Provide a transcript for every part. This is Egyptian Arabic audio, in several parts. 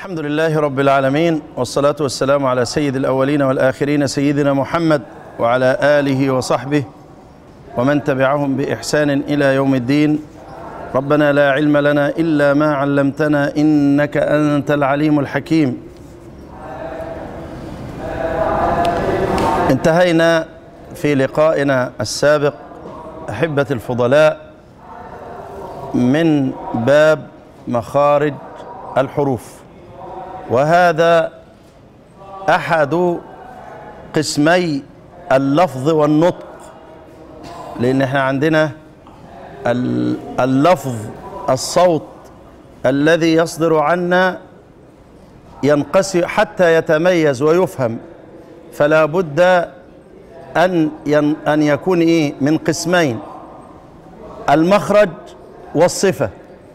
الحمد لله رب العالمين والصلاة والسلام على سيد الأولين والآخرين سيدنا محمد وعلى آله وصحبه ومن تبعهم بإحسان إلى يوم الدين ربنا لا علم لنا إلا ما علمتنا إنك أنت العليم الحكيم انتهينا في لقائنا السابق أحبة الفضلاء من باب مخارج الحروف وهذا احد قسمي اللفظ والنطق لان احنا عندنا اللفظ الصوت الذي يصدر عنا ينقسم حتى يتميز ويفهم فلا بد ان ان يكون ايه من قسمين المخرج والصفه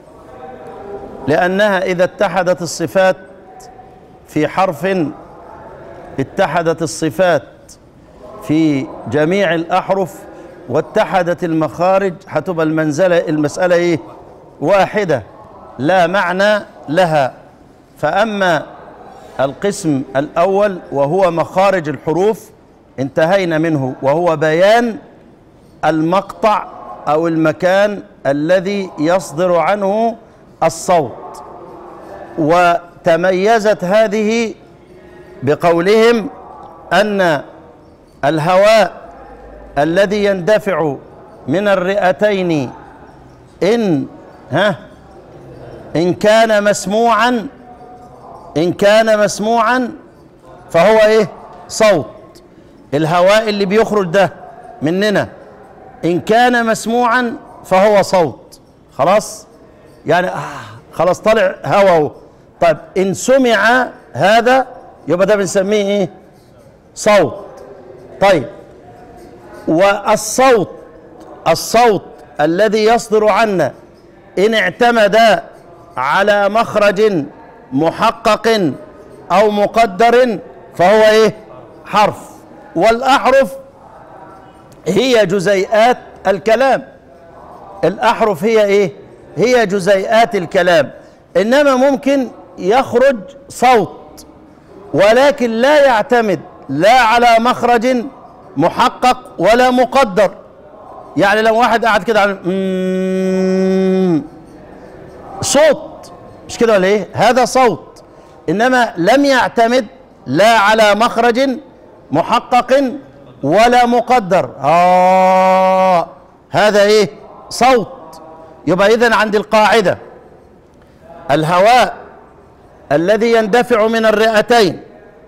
لانها اذا اتحدت الصفات في حرف اتحدت الصفات في جميع الأحرف واتحدت المخارج هتبقى المنزلة المسألة إيه؟ واحدة لا معنى لها فأما القسم الأول وهو مخارج الحروف انتهينا منه وهو بيان المقطع أو المكان الذي يصدر عنه الصوت و تميزت هذه بقولهم ان الهواء الذي يندفع من الرئتين ان ها ان كان مسموعا ان كان مسموعا فهو ايه صوت الهواء اللي بيخرج ده مننا ان كان مسموعا فهو صوت خلاص يعني آه خلاص طلع هواء طيب ان سمع هذا يبقى ده بنسميه ايه صوت طيب والصوت الصوت الذي يصدر عنا ان اعتمد على مخرج محقق او مقدر فهو ايه حرف والاحرف هي جزيئات الكلام الاحرف هي ايه هي جزيئات الكلام انما ممكن يخرج صوت ولكن لا يعتمد لا على مخرج محقق ولا مقدر يعني لو واحد قاعد كده عامل صوت مش كده ولا ايه هذا صوت انما لم يعتمد لا على مخرج محقق ولا مقدر آه هذا ايه صوت يبقى اذا عند القاعده الهواء الذي يندفع من الرئتين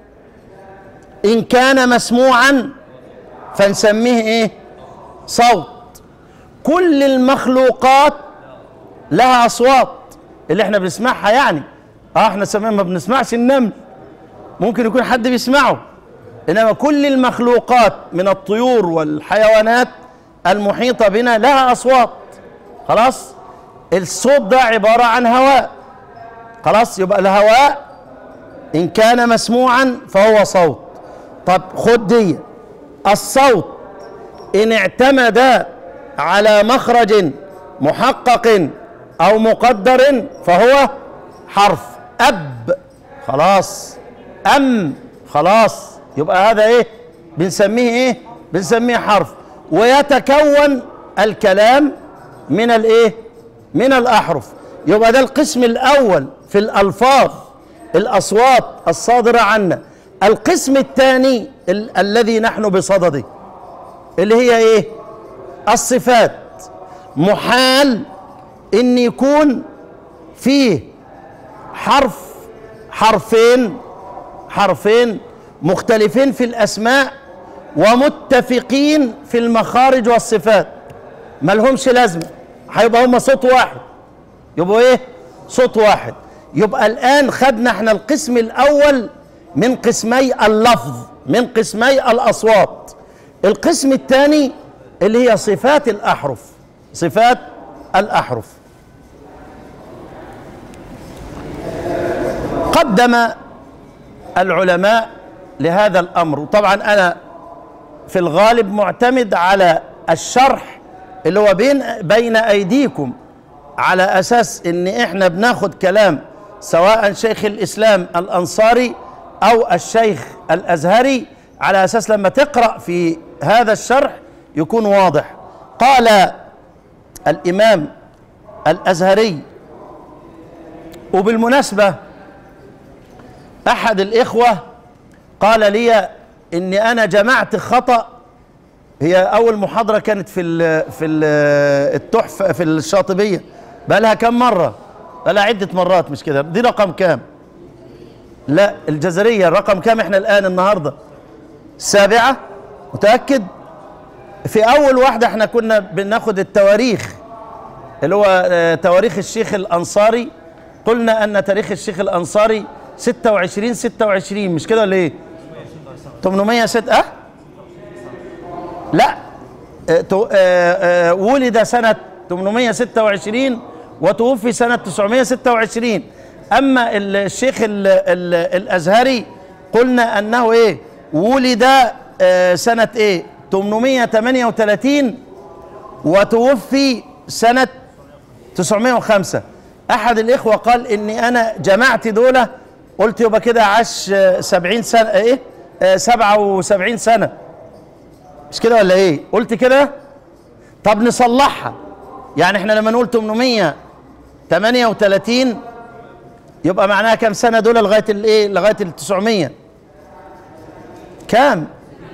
ان كان مسموعا فنسميه ايه صوت كل المخلوقات لها اصوات اللي احنا بنسمعها يعني اه احنا سمعنا ما بنسمعش النمل ممكن يكون حد بيسمعه انما كل المخلوقات من الطيور والحيوانات المحيطه بنا لها اصوات خلاص الصوت ده عباره عن هواء خلاص يبقى الهواء ان كان مسموعا فهو صوت طب خد دي الصوت ان اعتمد على مخرج محقق او مقدر فهو حرف اب خلاص ام خلاص يبقى هذا ايه بنسميه ايه بنسميه حرف ويتكون الكلام من الايه من الاحرف يبقى ده القسم الاول في الالفاظ الاصوات الصادره عنا القسم الثاني ال الذي نحن بصدده اللي هي ايه الصفات محال ان يكون فيه حرف حرفين حرفين مختلفين في الاسماء ومتفقين في المخارج والصفات ما لهمش لازمه هيبقى هما صوت واحد يبقوا ايه صوت واحد يبقى الان خدنا احنا القسم الاول من قسمي اللفظ من قسمي الاصوات القسم الثاني اللي هي صفات الاحرف صفات الاحرف قدم العلماء لهذا الامر طبعا انا في الغالب معتمد على الشرح اللي هو بين بين ايديكم على اساس ان احنا بناخد كلام سواء شيخ الاسلام الانصاري او الشيخ الازهري على اساس لما تقرا في هذا الشرح يكون واضح قال الامام الازهري وبالمناسبه احد الاخوه قال لي اني انا جمعت خطا هي اول محاضره كانت في ال في ال التحفه في الشاطبيه بقى لها كم مره بقى لها عده مرات مش كده دي رقم كام لا الجزريه الرقم كام احنا الان النهارده السابعه متاكد في اول واحده احنا كنا بناخد التواريخ اللي هو آه، تواريخ الشيخ الانصاري قلنا ان تاريخ الشيخ الانصاري 26 26 مش كده ولا ايه 806 اه لا آه، تو- آه، آه، ولد سنة 826 وتوفي سنة 926 أما ال- الشيخ ال ال الأزهري قلنا أنه إيه ولد آه، سنة إيه 838 وتوفي سنة 905 أحد الإخوة قال إني أنا جمعت دولة قلت يبقى كده عاش آه، 70 سنة إيه آه، 77 سنة مش كده ولا ايه قلت كده طب نصلحها يعني احنا لما نقول 838 يبقى معناها كام سنه دول لغايه الايه لغايه ال 900 كام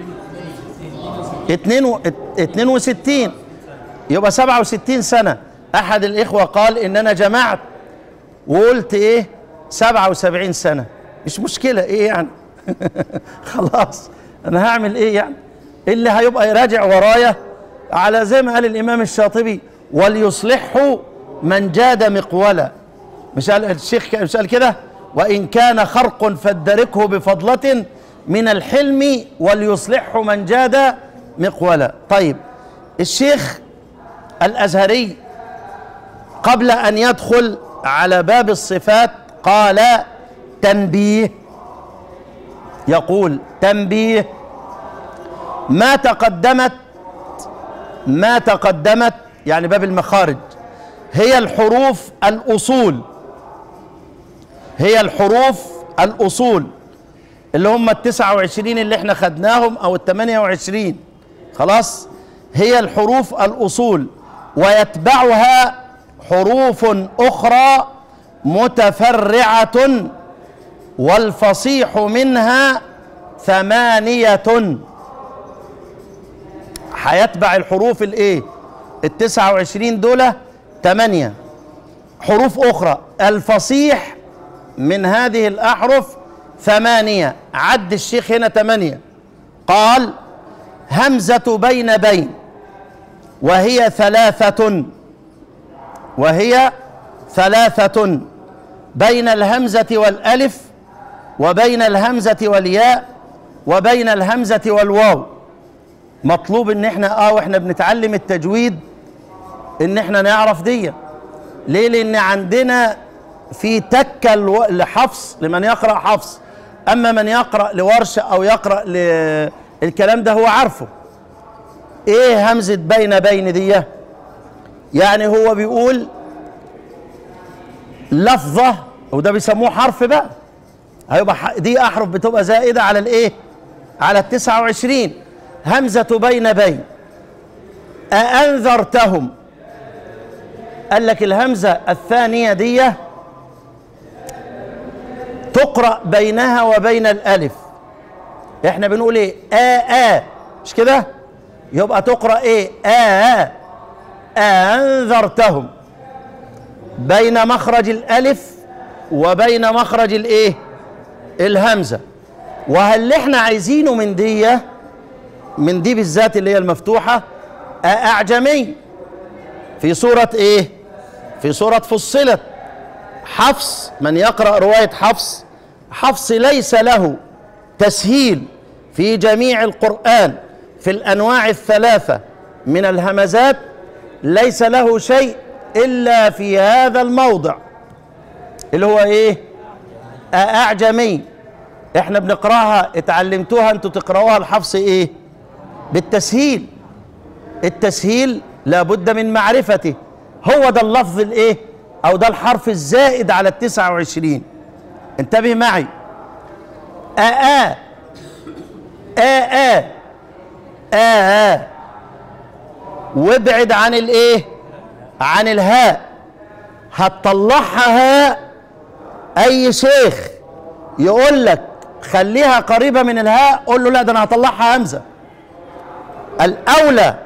62 يبقى 67 سنه احد الاخوه قال ان انا جمعت وقلت ايه 77 سنه مش مشكله ايه يعني خلاص انا هعمل ايه يعني اللي هيبقى يراجع ورايا على زي ما قال الامام الشاطبي وليصلحه من جاد مقولا مش قال الشيخ مش قال كده وان كان خرق فادركه بفضلة من الحلم وليصلحه من جاد مقولا طيب الشيخ الازهري قبل ان يدخل على باب الصفات قال تنبيه يقول تنبيه ما تقدمت ما تقدمت يعني باب المخارج هي الحروف الاصول هي الحروف الاصول اللي هم التسعة وعشرين اللي احنا خدناهم او الثمانية وعشرين خلاص هي الحروف الاصول ويتبعها حروف اخرى متفرعة والفصيح منها ثمانية هيتبع الحروف الايه التسعة وعشرين دول تمانية حروف اخرى الفصيح من هذه الاحرف ثمانية عد الشيخ هنا ثمانية قال همزة بين بين وهي ثلاثة وهي ثلاثة بين الهمزة والألف وبين الهمزة والياء وبين الهمزة والواو مطلوب ان احنا اه واحنا بنتعلم التجويد ان احنا نعرف دي ليه لان عندنا في تكة الو- لحفص لمن يقرأ حفص اما من يقرأ لورشة او يقرأ ل... الكلام ده هو عارفه ايه همزة بين بين دي يعني هو بيقول لفظة وده بيسموه حرف بقى هيبقى ح- دي احرف بتبقى زائدة على الايه على التسعة وعشرين همزة بين بين أأنذرتهم قال لك الهمزة الثانية دي تقرأ بينها وبين الألف احنا بنقول ايه آ آ مش كده يبقى تقرأ ايه آ أنذرتهم بين مخرج الألف وبين مخرج الايه الهمزة وهل اللي احنا عايزينه من دي من دي بالذات اللي هي المفتوحة أعجمي في سورة إيه؟ في سورة فصلت حفص من يقرأ رواية حفص حفص ليس له تسهيل في جميع القرآن في الأنواع الثلاثة من الهمزات ليس له شيء إلا في هذا الموضع اللي هو إيه؟ أعجمي احنا بنقراها اتعلمتوها انتوا تقرأوها الحفص ايه بالتسهيل التسهيل لابد من معرفته هو ده اللفظ الايه او ده الحرف الزائد على التسعة وعشرين انتبه معي آ آ آ آ آ آ وابعد عن الايه عن الهاء هتطلعها هاء اي شيخ يقول لك خليها قريبه من الهاء قول له لا ده انا هطلعها همزه الاولى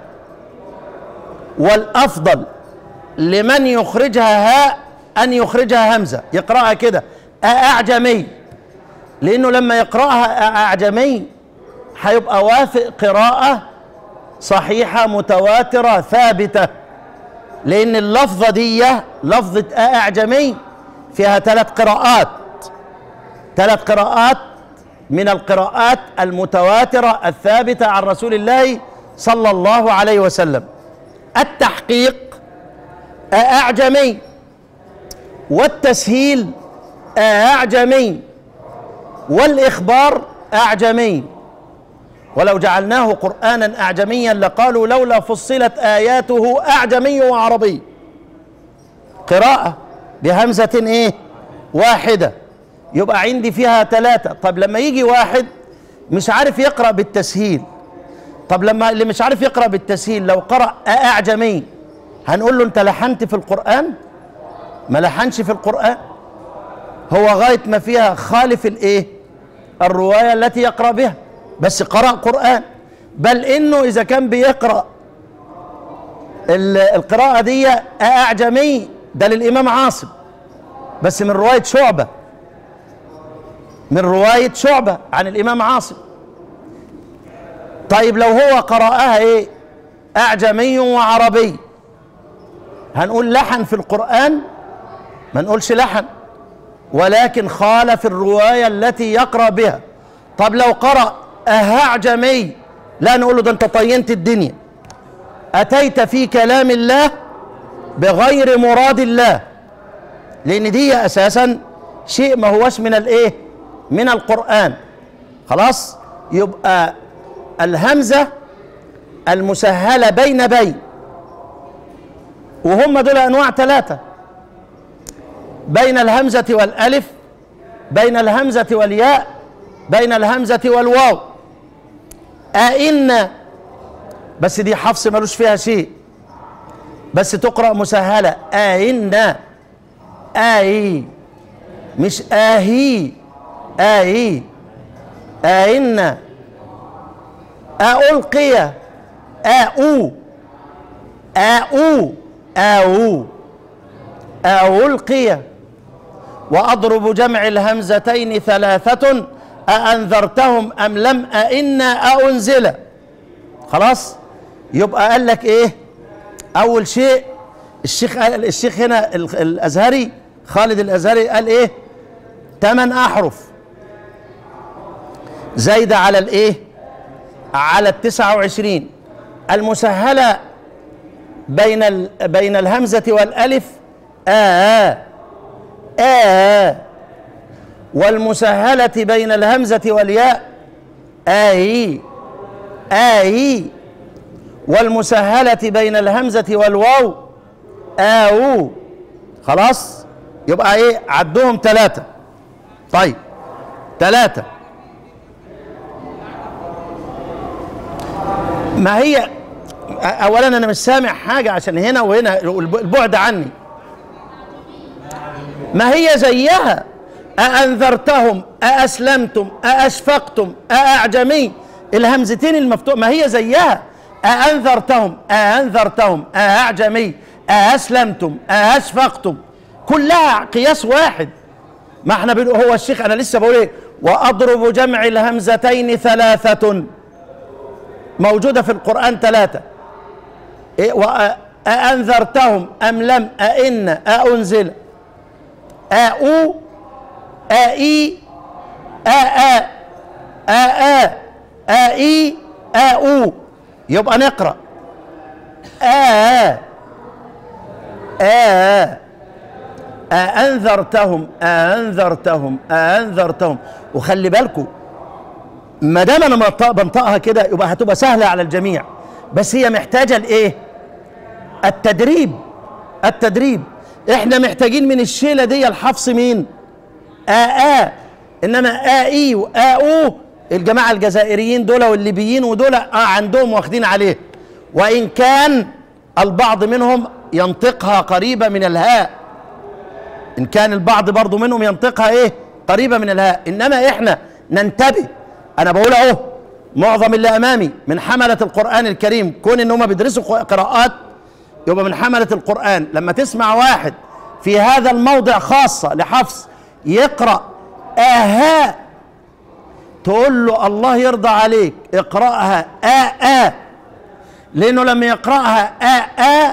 والافضل لمن يخرجها هاء ان يخرجها همزه يقراها كده اعجمي لانه لما يقراها اعجمي هيبقى وافق قراءه صحيحه متواتره ثابته لان اللفظه دي لفظه اعجمي فيها ثلاث قراءات ثلاث قراءات من القراءات المتواتره الثابته عن رسول الله صلى الله عليه وسلم التحقيق أعجمي والتسهيل أعجمي والإخبار أعجمي ولو جعلناه قرآنا أعجميا لقالوا لولا فصلت آياته أعجمي وعربي قراءة بهمزة إيه واحدة يبقى عندي فيها ثلاثة طب لما يجي واحد مش عارف يقرأ بالتسهيل طب لما اللي مش عارف يقرأ بالتسهيل لو قرأ أعجمي هنقول له أنت لحنت في القرآن ما لحنش في القرآن هو غاية ما فيها خالف الإيه الرواية التي يقرأ بها بس قرأ قرآن بل إنه إذا كان بيقرأ القراءة دي أعجمي ده للإمام عاصم بس من رواية شعبة من رواية شعبة عن الإمام عاصم طيب لو هو قرأها إيه أعجمي وعربي هنقول لحن في القرآن ما نقولش لحن ولكن خالف الرواية التي يقرأ بها طب لو قرأ أعجمي لا نقول له ده أنت طينت الدنيا أتيت في كلام الله بغير مراد الله لأن دي أساسا شيء ما هوش من الإيه من القرآن خلاص يبقى الهمزة المسهلة بين بين وهم دول أنواع ثلاثة بين الهمزة والألف بين الهمزة والياء بين الهمزة والواو أئن بس دي حفص ملوش فيها شيء بس تقرأ مسهلة أئن آي مش آهي آي أئن ألقي أو أو أو ألقي وأضرب جمع الهمزتين ثلاثة أأنذرتهم أم لم أئن أأنزل خلاص يبقى قال لك إيه أول شيء الشيخ قال الشيخ هنا الأزهري خالد الأزهري قال إيه ثمان أحرف زايدة على الإيه على التسعة وعشرين المسهلة بين ال... بين الهمزة والألف آ آ والمسهلة بين الهمزة والياء آي آي والمسهلة بين الهمزة والواو آو خلاص يبقى ايه عدهم ثلاثة طيب ثلاثة ما هي اولا انا مش سامع حاجة عشان هنا وهنا البعد عني ما هي زيها أأنذرتهم أأسلمتم أأشفقتم أأعجمي الهمزتين المفتوح ما هي زيها أأنذرتهم أأنذرتهم أأعجمي أأسلمتم أأشفقتم كلها قياس واحد ما احنا بنقول هو الشيخ انا لسه بقول ايه واضرب جمع الهمزتين ثلاثة موجودة في القرآن ثلاثة إيه وأأنذرتهم أم لم أئن أأنزل أو أي أ أ أ أي أو يبقى نقرأ أ أ أأنذرتهم أأنذرتهم أأنذرتهم وخلي بالكم ما دام انا بنطقها كده يبقى هتبقى سهله على الجميع بس هي محتاجه لايه؟ التدريب التدريب احنا محتاجين من الشيله دي الحفص مين آ آ انما آ اي وآ او الجماعه الجزائريين دول والليبيين ودول آه عندهم واخدين عليه وان كان البعض منهم ينطقها قريبه من الهاء ان كان البعض برضو منهم ينطقها ايه قريبه من الهاء انما احنا ننتبه انا بقول اهو معظم اللي امامي من حمله القران الكريم كون ان هم بيدرسوا قراءات يبقى من حمله القران لما تسمع واحد في هذا الموضع خاصه لحفص يقرا اها تقول له الله يرضى عليك اقراها آ آ لانه لما يقراها آ آ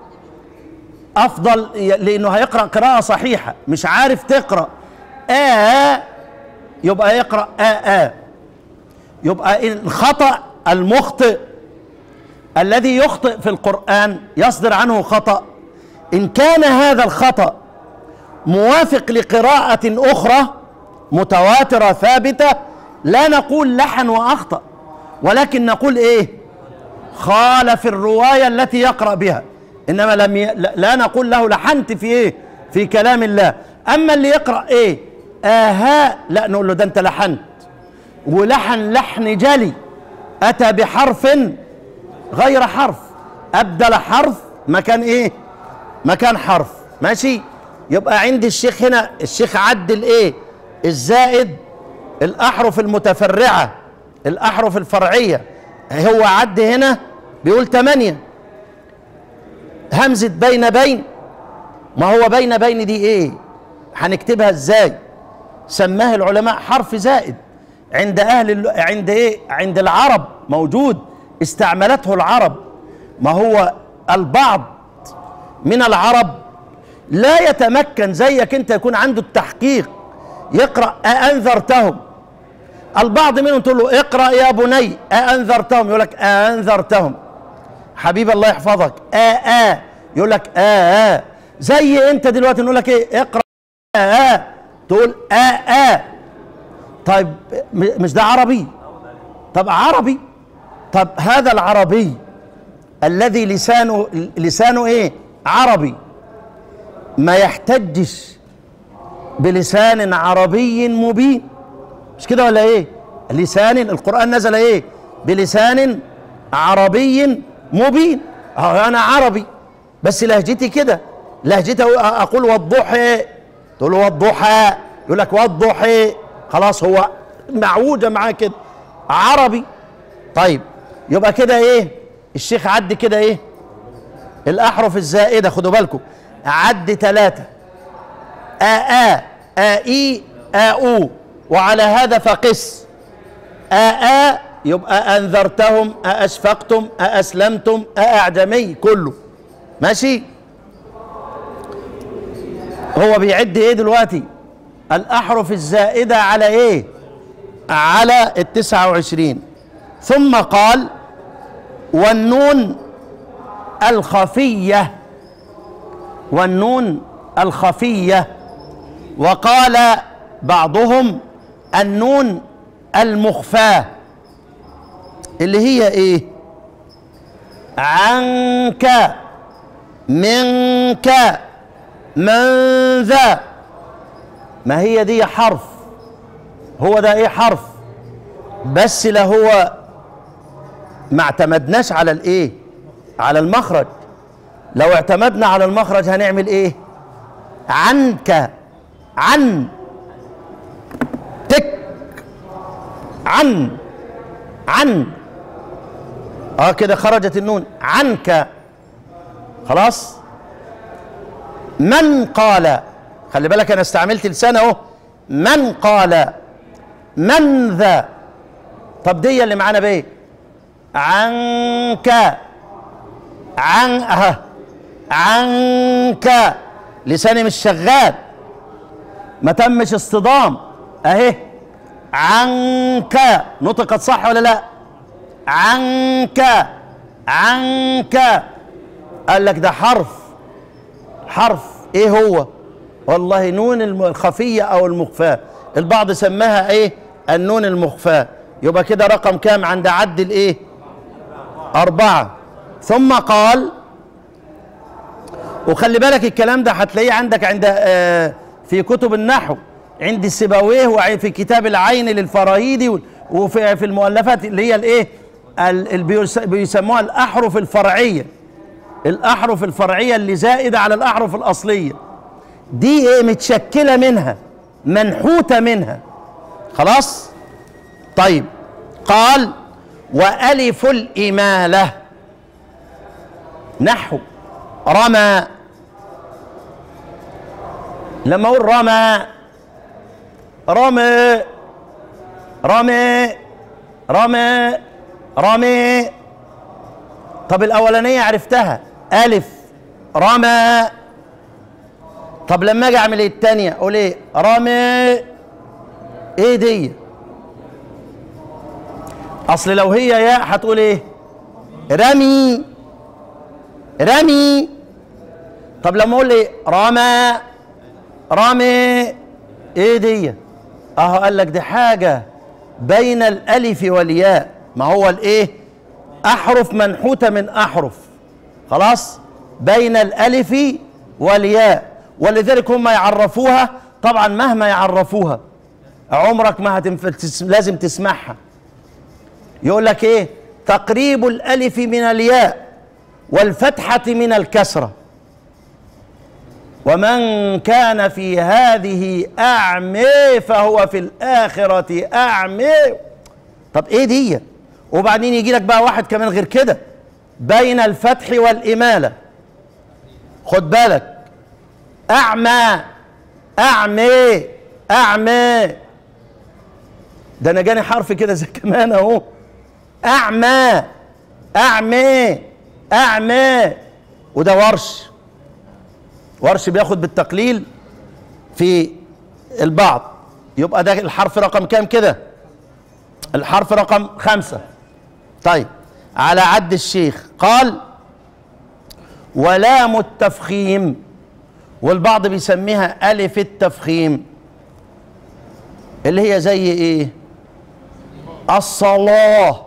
افضل لانه هيقرا قراءه صحيحه مش عارف تقرا آ يبقى يقرا آ آ يبقى الخطا المخطئ الذي يخطئ في القران يصدر عنه خطا ان كان هذا الخطا موافق لقراءه اخرى متواتره ثابته لا نقول لحن واخطا ولكن نقول ايه خالف الروايه التي يقرا بها انما لم ي... لا نقول له لحنت في ايه في كلام الله اما اللي يقرا ايه اها لا نقول له ده انت لحنت ولحن لحن جلي اتى بحرف غير حرف ابدل حرف مكان ايه مكان حرف ماشي يبقى عندي الشيخ هنا الشيخ عدل ايه الزائد الاحرف المتفرعه الاحرف الفرعيه هو عد هنا بيقول ثمانيه همزه بين بين ما هو بين بين دي ايه هنكتبها ازاي سماه العلماء حرف زائد عند اهل ال... عند ايه عند العرب موجود استعملته العرب ما هو البعض من العرب لا يتمكن زيك انت يكون عنده التحقيق يقرا أأنذرتهم البعض منهم تقول له اقرا يا بني أأنذرتهم يقول لك أأنذرتهم حبيب الله يحفظك آ آ يقول لك آ آ زي انت دلوقتي نقول لك ايه اقرا آ آ تقول آ آ طيب مش ده عربي طب عربي طب هذا العربي الذي لسانه لسانه ايه عربي ما يحتجش بلسان عربي مبين مش كده ولا ايه لسان القرآن نزل ايه بلسان عربي مبين اه انا عربي بس لهجتي كده لهجتي اقول والضحى تقول له والضحى يقول لك والضحى خلاص هو معوجة معاه كده عربي طيب يبقى كده ايه الشيخ عد كده ايه الاحرف الزائده خدوا بالكم عد ثلاثه آ آ آ إي آ أو وعلى هذا فقس آ آ يبقى أنذرتهم أأشفقتم أأسلمتم أأعجمي كله ماشي هو بيعد ايه دلوقتي الأحرف الزائدة على ايه على التسعة وعشرين ثم قال والنون الخفية والنون الخفية وقال بعضهم النون المخفاة اللي هي ايه عنك منك من ذا ما هي دي حرف هو ده ايه حرف بس لا هو ما اعتمدناش على الايه على المخرج لو اعتمدنا على المخرج هنعمل ايه عنك عن تك عن عن اه كده خرجت النون عنك خلاص من قال خلي بالك انا استعملت لسان اهو من قال من ذا طب دي اللي معانا بايه عنك عن اه عنك لساني مش شغال ما تمش اصطدام اهي عنك نطقت صح ولا لا عنك عنك قال لك ده حرف حرف ايه هو والله نون الخفية او المخفاة البعض سماها ايه النون المخفاة يبقى كده رقم كام عند عد الايه اربعة ثم قال وخلي بالك الكلام ده هتلاقيه عندك عند آه، في كتب النحو عند السيبويه وفي كتاب العين للفراهيدي و- وفي في المؤلفات اللي هي الايه ال- اللي بيس- بيسموها الاحرف الفرعيه الاحرف الفرعيه اللي زائده على الاحرف الاصليه دي ايه متشكله منها منحوته منها خلاص طيب قال والف الاماله نحو رمى لما اقول رمى رمى رمى رمى رمى طب الاولانيه عرفتها الف رمى طب لما اجي اعمل ايه الثانيه اقول ايه رمى ايه دي اصل لو هي ياء هتقول ايه رمي رمي طب لما اقول ايه رمى رمي ايه دي اهو قال لك دي حاجه بين الالف والياء ما هو الايه احرف منحوته من احرف خلاص بين الالف والياء ولذلك هم يعرفوها طبعا مهما يعرفوها عمرك ما هتنف... تس... لازم تسمعها يقول لك ايه تقريب الالف من الياء والفتحه من الكسره ومن كان في هذه اعمى فهو في الاخره اعمى طب ايه دي وبعدين يجي لك بقى واحد كمان غير كده بين الفتح والاماله خد بالك اعمى اعمى اعمى ده انا جاني حرف كده زي كمان اهو اعمى اعمى اعمى وده ورش ورش بياخد بالتقليل في البعض يبقى ده الحرف رقم كام كده الحرف رقم خمسة طيب على عد الشيخ قال ولام التفخيم والبعض بيسميها ألف التفخيم اللي هي زي ايه الصلاة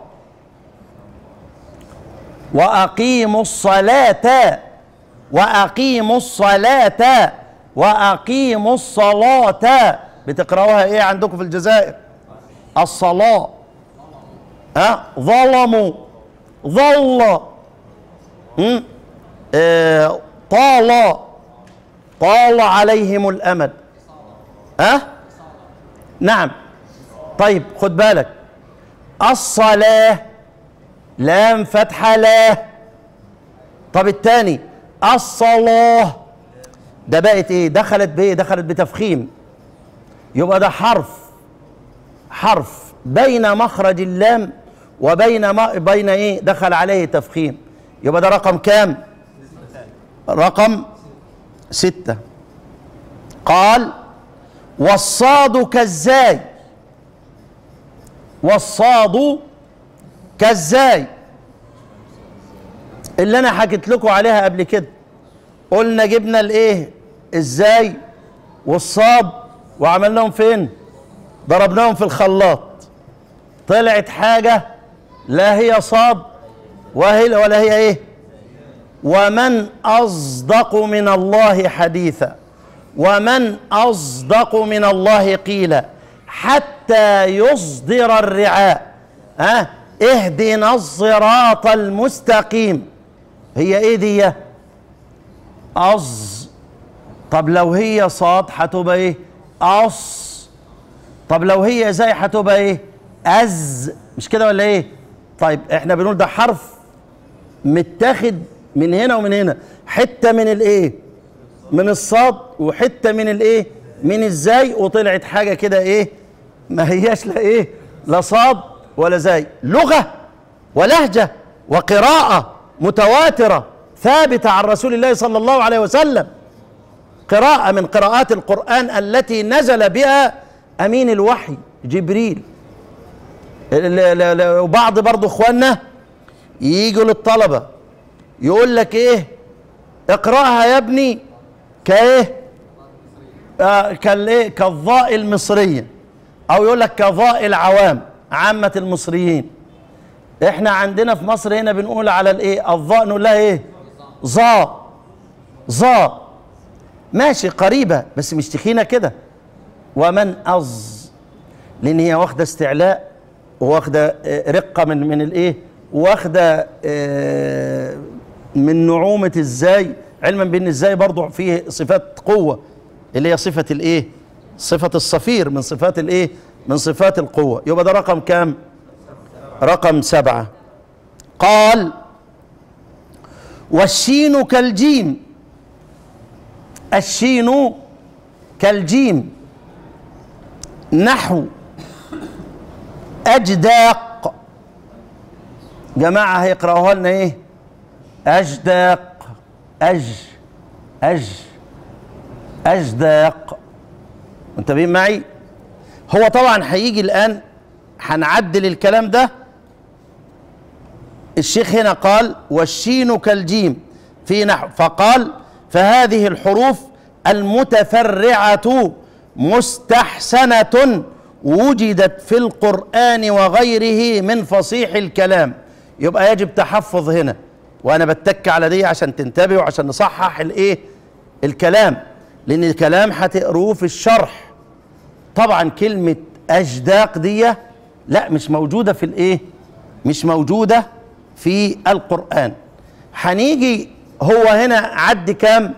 وأقيموا الصلاة وأقيموا الصلاة وأقيموا الصلاة بتقرأوها إيه عندكم في الجزائر الصلاة أه؟ ظلموا ظل م? آه طال طال عليهم الأمد أه؟ نعم طيب خد بالك الصلاة لام فتحة لا طب التاني الصلاة ده بقت ايه دخلت بايه دخلت بتفخيم يبقى ده حرف حرف بين مخرج اللام وبين ما بين ايه دخل عليه تفخيم يبقى ده رقم كام رقم ستة قال والصاد كالزاي والصاد كالزاي اللي انا حكيت لكم عليها قبل كده قلنا جبنا الايه الزاي والصاد وعملناهم فين ضربناهم في الخلاط طلعت حاجة لا هي صاد وهي ولا هي ايه ومن أصدق من الله حديثا ومن أصدق من الله قيلا حتى يصدر الرعاء ها اهدنا الصراط المستقيم هي ايه دي أص طب لو هي صاد هتبقى ايه أص طب لو هي زي هتبقى ايه أز مش كده ولا ايه طيب احنا بنقول ده حرف متاخد من هنا ومن هنا حته من الايه من الصاد وحته من الايه من الزاي وطلعت حاجه كده ايه ما هياش لا ايه لا صاد ولا زاي لغه ولهجه وقراءه متواتره ثابته عن رسول الله صلى الله عليه وسلم قراءه من قراءات القران التي نزل بها امين الوحي جبريل ل- ل- ل- وبعض برضو اخواننا يجوا للطلبه يقول لك ايه اقراها يا ابني كايه آه كالايه كالضاء المصريه او يقول لك كضاء العوام عامه المصريين احنا عندنا في مصر هنا بنقول على الايه الضاء نقول لها ايه ظا ظا ماشي قريبة بس مش تخينة كده ومن أظ لأن هي واخدة استعلاء واخدة آه، رقة من من الإيه واخدة آه، من نعومة الزاي علما بأن الزاي برضو فيه صفات قوة اللي هي صفة الإيه صفة الصفير من صفات الإيه من صفات القوة يبقى ده رقم كام رقم سبعة قال والشين كالجيم الشين كالجيم نحو أجداق جماعة هيقرأوها لنا إيه أجداق أج أج أجداق منتبهين معي هو طبعا هيجي الآن هنعدل الكلام ده الشيخ هنا قال والشين كالجيم في نحو فقال فهذه الحروف المتفرعة مستحسنة وجدت في القرآن وغيره من فصيح الكلام يبقى يجب تحفظ هنا وأنا بتك على دي عشان تنتبهوا عشان نصحح الإيه الكلام لأن الكلام هتقروه في الشرح طبعا كلمة أجداق دي لا مش موجودة في الإيه مش موجودة في القرآن هنيجي هو هنا عد كام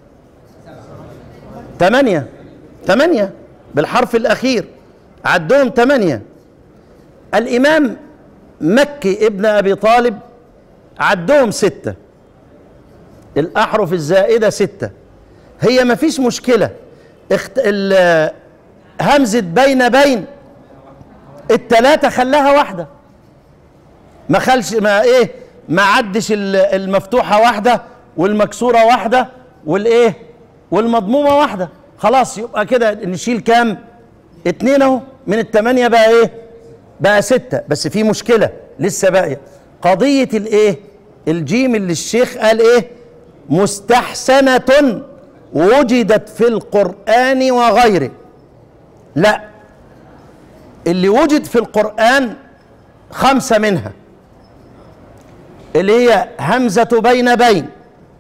ثمانية ثمانية بالحرف الأخير عدهم ثمانية الإمام مكي ابن أبي طالب عدهم ستة الأحرف الزائدة ستة هي ما فيش مشكلة اخت... ال... همزة بين بين التلاتة خلاها واحدة ما خلش ما ايه ما عدش ال- المفتوحة واحدة والمكسورة واحدة والايه والمضمومة واحدة خلاص يبقى كده نشيل كام اتنين اهو من التمانية بقى ايه بقى ستة بس في مشكلة لسه باقية قضية الايه الجيم اللي الشيخ قال ايه مستحسنة وجدت في القرآن وغيره لا اللي وجد في القرآن خمسة منها اللي هي همزة بين بين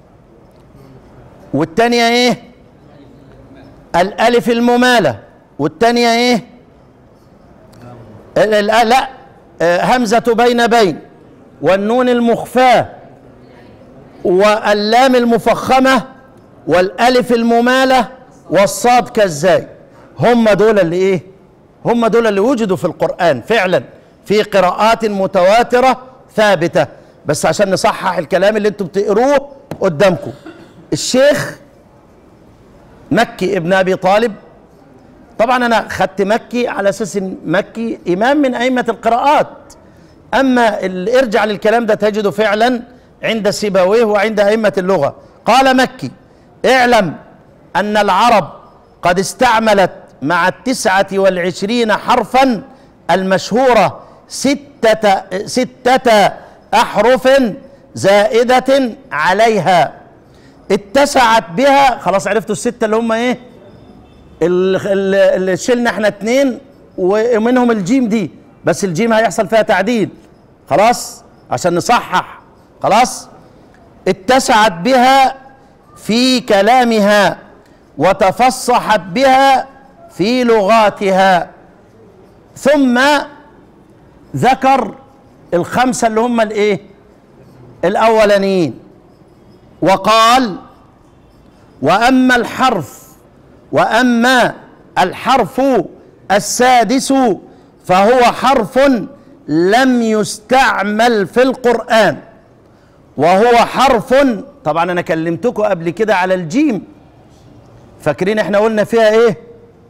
والتانية ايه الألف الممالة والتانية ايه ال- ال- لا آه، همزة بين بين والنون المخفاة واللام المفخمة والألف الممالة والصاد كالزاي هم دول اللي ايه هم دول اللي وجدوا في القرآن فعلا في قراءات متواترة ثابتة بس عشان نصحح الكلام اللي انتم بتقروه قدامكم الشيخ مكي ابن ابي طالب طبعا انا خدت مكي على اساس ان مكي امام من ائمه القراءات اما اللي ارجع للكلام ده تجده فعلا عند سيبويه وعند ائمه اللغه قال مكي اعلم ان العرب قد استعملت مع التسعه والعشرين حرفا المشهوره سته سته احرف زائده عليها اتسعت بها خلاص عرفتوا السته اللي هم ايه ال- ال- اللي شلنا احنا اتنين ومنهم الجيم دي بس الجيم هيحصل فيها تعديل خلاص عشان نصحح خلاص اتسعت بها في كلامها وتفصحت بها في لغاتها ثم ذكر الخمسه اللي هم الايه الاولانيين وقال واما الحرف واما الحرف السادس فهو حرف لم يستعمل في القران وهو حرف طبعا انا كلمتكم قبل كده على الجيم فاكرين احنا قلنا فيها ايه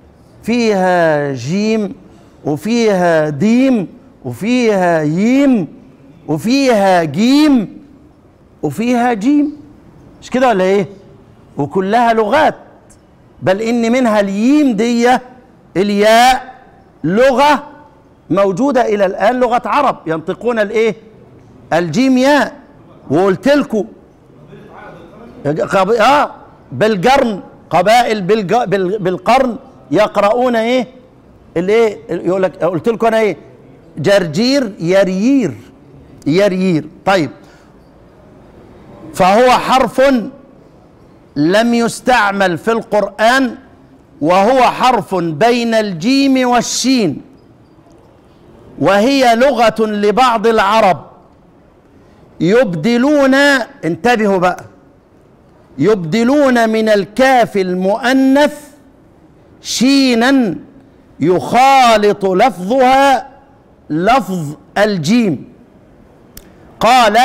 فيها جيم وفيها ديم وفيها ييم وفيها جيم وفيها جيم مش كده ولا ايه وكلها لغات بل ان منها الييم دي الياء لغه موجوده الى الان لغه عرب ينطقون الايه الجيم ياء وقلت لكم قب... اه بالقرن قبائل بالج... بال... بالقرن يقرؤون ايه الايه يقول لك قلت لكم انا ايه جرجير يريير يريير طيب فهو حرف لم يستعمل في القرآن وهو حرف بين الجيم والشين وهي لغة لبعض العرب يبدلون انتبهوا بقى يبدلون من الكاف المؤنث شينا يخالط لفظها لفظ الجيم قال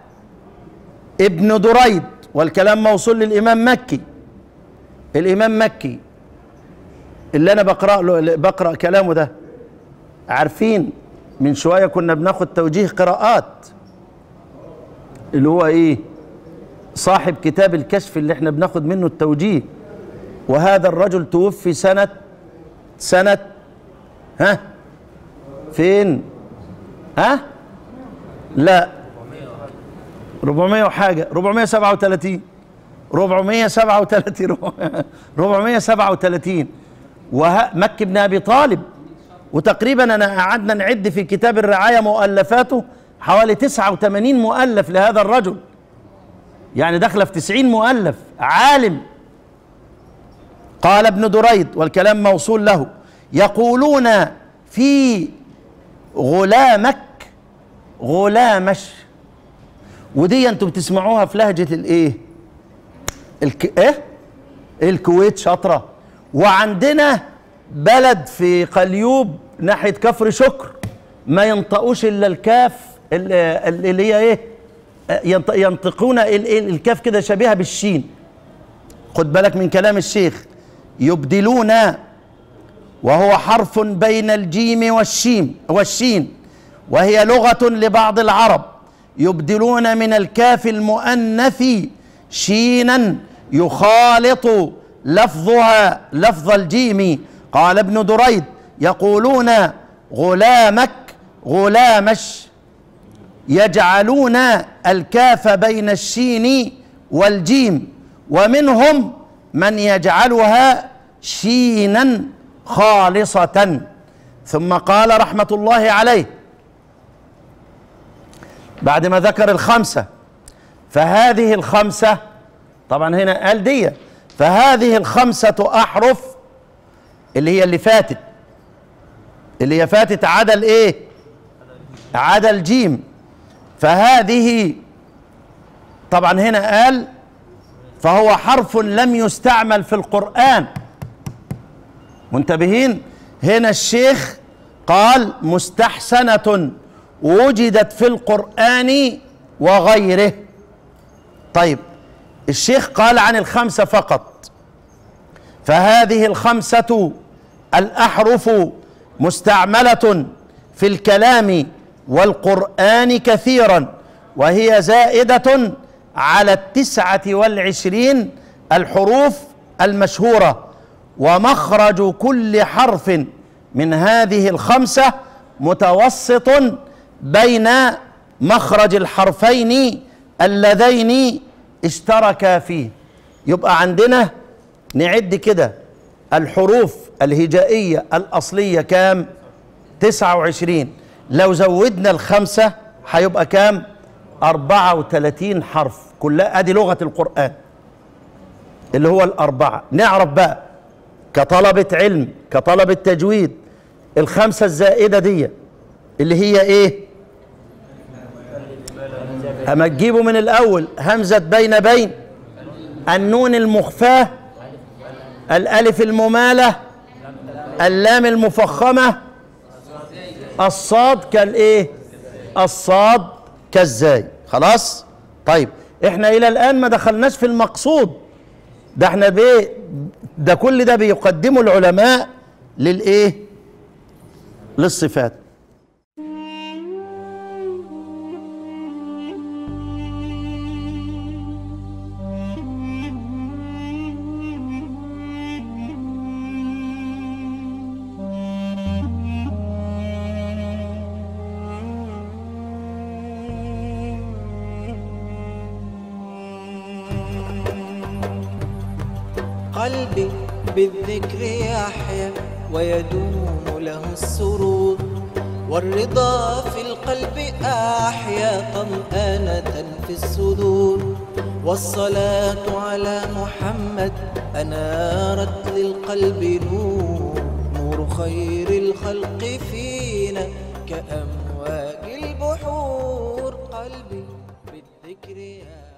ابن دريد والكلام موصول للإمام مكي الإمام مكي اللي أنا بقرأ له بقرأ كلامه ده عارفين من شوية كنا بناخد توجيه قراءات اللي هو إيه صاحب كتاب الكشف اللي احنا بناخد منه التوجيه وهذا الرجل توفي سنة سنة ها فين ها لا 400 وحاجة 437 437 437 وه مكي بن أبي طالب وتقريبا أنا قعدنا نعد في كتاب الرعاية مؤلفاته حوالي 89 مؤلف لهذا الرجل يعني داخله في 90 مؤلف عالم قال ابن دريد والكلام موصول له يقولون في غلامك غلامش ودي انتم بتسمعوها في لهجه الايه الك... ايه الكويت شاطره وعندنا بلد في قليوب ناحيه كفر شكر ما ينطقوش الا الكاف اللي اللي هي ايه ينط- ينطقون ال- ال- الكاف كده شبيهه بالشين خد بالك من كلام الشيخ يبدلون وهو حرف بين الجيم والشيم والشين وهي لغة لبعض العرب يبدلون من الكاف المؤنث شينا يخالط لفظها لفظ الجيم قال ابن دريد يقولون غلامك غلامش يجعلون الكاف بين الشين والجيم ومنهم من يجعلها شينا خالصة ثم قال رحمة الله عليه بعد ما ذكر الخمسة فهذه الخمسة طبعا هنا قال دي فهذه الخمسة أحرف اللي هي اللي فاتت اللي هي فاتت عدا الايه عدا الجيم فهذه طبعا هنا قال فهو حرف لم يستعمل في القرآن منتبهين هنا الشيخ قال مستحسنة وجدت في القرآن وغيره طيب الشيخ قال عن الخمسة فقط فهذه الخمسة الأحرف مستعملة في الكلام والقرآن كثيرا وهي زائدة على التسعة والعشرين الحروف المشهورة ومخرج كل حرف من هذه الخمسة متوسط بين مخرج الحرفين اللذين اشتركا فيه يبقى عندنا نعد كده الحروف الهجائية الأصلية كام؟ 29 لو زودنا الخمسة هيبقى كام؟ 34 حرف كلها ادي لغة القرآن اللي هو الأربعة نعرف بقى كطلبة علم كطلبة تجويد الخمسة الزائدة دي اللي هي ايه؟ أما تجيبوا من الأول همزة بين بين النون المخفاة الألف الممالة اللام المفخمة الصاد كالإيه الصاد كالزاي خلاص طيب احنا إلى الآن ما دخلناش في المقصود ده احنا بيه ده كل ده بيقدمه العلماء للإيه للصفات قلبي بالذكر يحيا ويدوم له السرور والرضا في القلب أحيا طمأنة في الصدور والصلاة على محمد أنارت للقلب نور نور خير الخلق فينا كأمواج البحور قلبي بالذكر يا